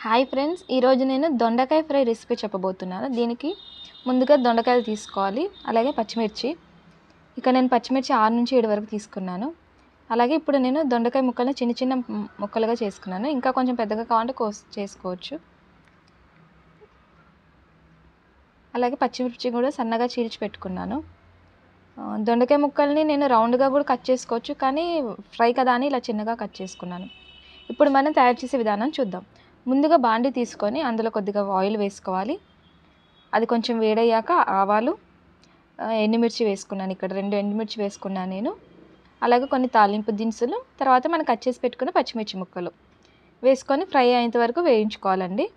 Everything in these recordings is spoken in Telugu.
హాయ్ ఫ్రెండ్స్ ఈరోజు నేను దొండకాయ ఫ్రై రెసిపీ చెప్పబోతున్నాను దీనికి ముందుగా దొండకాయలు తీసుకోవాలి అలాగే పచ్చిమిర్చి ఇక నేను పచ్చిమిర్చి ఆరు నుంచి ఏడు వరకు తీసుకున్నాను అలాగే ఇప్పుడు నేను దొండకాయ ముక్కల్ని చిన్న చిన్న మ్- ముక్కలుగా చేసుకున్నాను ఇంకా కొంచెం పెద్దగా కావాలంటే కోస్ చేసుకోవచ్చు అలాగే పచ్చిమిర్చి కూడా సన్నగా చీల్చి పెట్టుకున్నాను ఆ, దొండకాయ ముక్కల్ని నేను రౌండ్గా కూడా కట్ చేసుకోవచ్చు కానీ ఫ్రై కదా అని ఇలా చిన్నగా కట్ చేసుకున్నాను ఇప్పుడు మనం తయారు చేసే విధానం చూద్దాం ముందుగా బాండి తీసుకొని అందులో కొద్దిగా ఆయిల్ వేసుకోవాలి అది కొంచెం వేడయ్యాక ఆవాలు ఆ, ఎండుమిర్చి వేసుకున్నాను ఇక్కడ రెండు ఎండుమిర్చి వేసుకున్నాను నేను అలాగే కొన్ని తాలింపు దినుసులు తర్వాత మనం కట్ చేసి పెట్టుకున్న పచ్చిమిర్చి ముక్కలు వేసుకొని ఫ్రై అయ్యేంత వరకు వేయించుకోవాలండి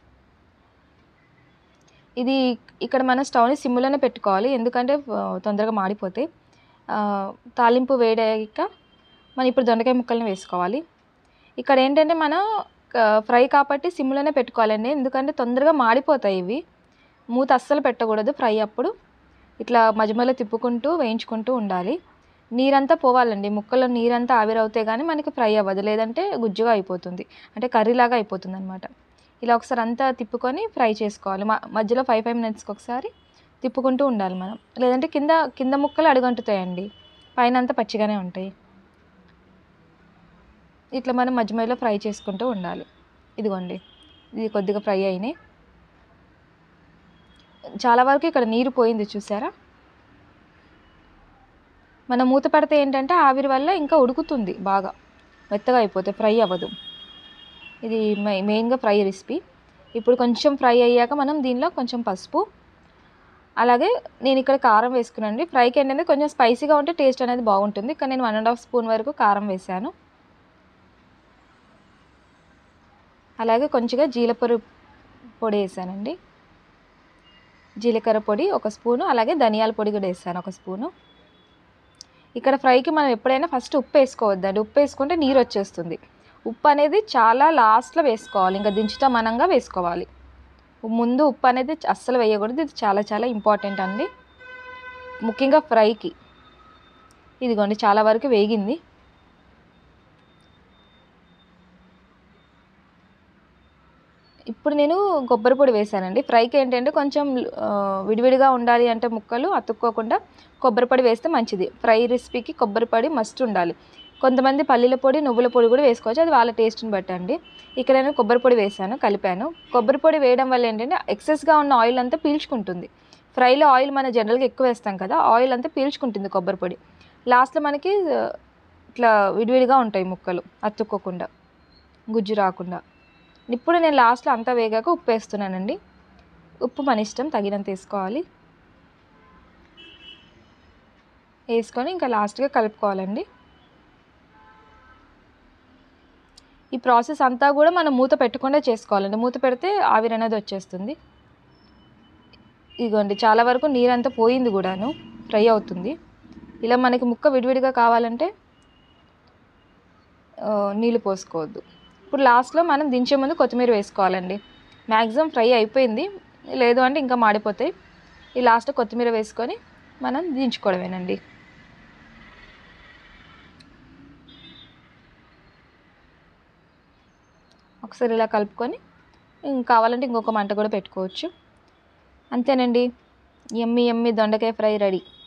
ఇది ఇక్కడ మనం స్టవ్ని సిమ్లోనే పెట్టుకోవాలి ఎందుకంటే ఆ, తొందరగా మాడిపోతాయి ఆ, తాలింపు వేడయ్యాక మనం ఇప్పుడు దొండకాయ ముక్కల్ని వేసుకోవాలి ఇక్కడ ఏంటంటే మనం ఆ, ఫ్రై కాబట్టి సిమ్లోనే పెట్టుకోవాలండి ఎందుకంటే తొందరగా మాడిపోతాయి ఇవి మూత అస్సలు పెట్టకూడదు ఫ్రై అప్పుడు ఇట్లా మధ్య మధ్యలో తిప్పుకుంటూ వేయించుకుంటూ ఉండాలి నీరంతా పోవాలండి ముక్కలో నీరంతా ఆవిరవుతే కానీ మనకి ఫ్రై అవ్వదు లేదంటే గుజ్జుగా అయిపోతుంది అంటే కర్రీలాగా అయిపోతుంది అనమాట ఇలా ఒకసారి అంతా తిప్పుకొని ఫ్రై చేసుకోవాలి మ- మధ్యలో ఫైవ్ ఫైవ్ మినిట్స్కి ఒకసారి తిప్పుకుంటూ ఉండాలి మనం లేదంటే కింద కింద ముక్కలు అడుగంటుతాయండి పైన అంతా పచ్చిగానే ఉంటాయి ఇట్లా మనం మధ్య మధ్యలో ఫ్రై చేసుకుంటూ ఉండాలి ఇదిగోండి ఇది కొద్దిగా ఫ్రై అయినాయి చాలా వరకు ఇక్కడ నీరు పోయింది చూసారా మనం మూత పడితే ఏంటంటే ఆవిరి వల్ల ఇంకా ఉడుకుతుంది బాగా మెత్తగా అయిపోతే ఫ్రై అవ్వదు ఇది మె- మెయిన్గా ఫ్రై రెసిపీ ఇప్పుడు కొంచెం ఫ్రై అయ్యాక మనం దీనిలో కొంచెం పసుపు అలాగే నేను ఇక్కడ కారం వేసుకున్నానండి ఫ్రైకి ఏంటంటే కొంచెం స్పైసీగా ఉంటే టేస్ట్ అనేది బాగుంటుంది కానీ నేను వన్ అండ్ హాఫ్ స్పూన్ వరకు కారం వేసాను అలాగే కొంచెంగా జీలకర్ర పొడి వేసానండి జీలకర్ర పొడి ఒక స్పూను అలాగే ధనియాల పొడి కూడా వేసాను ఒక స్పూను ఇక్కడ ఫ్రైకి మనం ఎప్పుడైనా ఫస్ట్ ఉప్పు వేసుకోవద్దండి ఉప్పు వేసుకుంటే నీరు వచ్చేస్తుంది ఉప్పు అనేది చాలా లాస్ట్లో వేసుకోవాలి ఇంకా దించుతా మనంగా వేసుకోవాలి ముందు ఉప్పు అనేది అస్సలు వేయకూడదు ఇది చాలా చాలా ఇంపార్టెంట్ అండి ముఖ్యంగా ఫ్రైకి ఇదిగోండి చాలా వరకు వేగింది ఇప్పుడు నేను కొబ్బరి పొడి వేసానండి ఫ్రైకి ఏంటంటే కొంచెం ఆ, విడివిడిగా ఉండాలి అంటే ముక్కలు అతుక్కోకుండా కొబ్బరి పొడి వేస్తే మంచిది ఫ్రై రెసిపీకి కొబ్బరి పొడి మస్ట్ ఉండాలి కొంతమంది పల్లీల పొడి నువ్వుల పొడి కూడా వేసుకోవచ్చు అది వాళ్ళ టేస్ట్ని బట్టి అండి ఇక్కడ నేను కొబ్బరి పొడి వేసాను కలిపాను కొబ్బరి పొడి వేయడం వల్ల ఏంటంటే ఎక్సెస్గా ఉన్న ఆయిల్ అంతా పీల్చుకుంటుంది ఫ్రైలో ఆయిల్ మనం జనరల్గా ఎక్కువ వేస్తాం కదా ఆయిల్ అంతా పీల్చుకుంటుంది కొబ్బరి పొడి లాస్ట్లో మనకి ఆ, ఇట్లా విడివిడిగా ఉంటాయి ముక్కలు అతుక్కోకుండా గుజ్జు రాకుండా ఇప్పుడు నేను లాస్ట్లో అంతా వేగాక ఉప్పు వేస్తున్నానండి ఉప్పు మన ఇష్టం తగినంత వేసుకోవాలి వేసుకొని ఇంకా లాస్ట్గా కలుపుకోవాలండి ఈ ప్రాసెస్ అంతా కూడా మనం మూత పెట్టకుండా చేసుకోవాలండి మూత పెడితే ఆవిరి అనేది వచ్చేస్తుంది ఇదిగోండి చాలా వరకు నీరంతా పోయింది కూడాను ఫ్రై అవుతుంది ఇలా మనకి ముక్క విడివిడిగా కావాలంటే ఆ, నీళ్ళు పోసుకోవద్దు ఇప్పుడు లాస్ట్లో మనం దించే ముందు కొత్తిమీర వేసుకోవాలండి మ్యాక్సిమం ఫ్రై అయిపోయింది లేదు అంటే ఇంకా మాడిపోతాయి ఈ లాస్ట్ కొత్తిమీర వేసుకొని మనం దించుకోవడమేనండి ఒకసారి ఇలా కలుపుకొని ఇంక కావాలంటే ఇంకొక మంట కూడా పెట్టుకోవచ్చు అంతేనండి ఎమ్మి ఎమ్మి దొండకాయ ఫ్రై రెడీ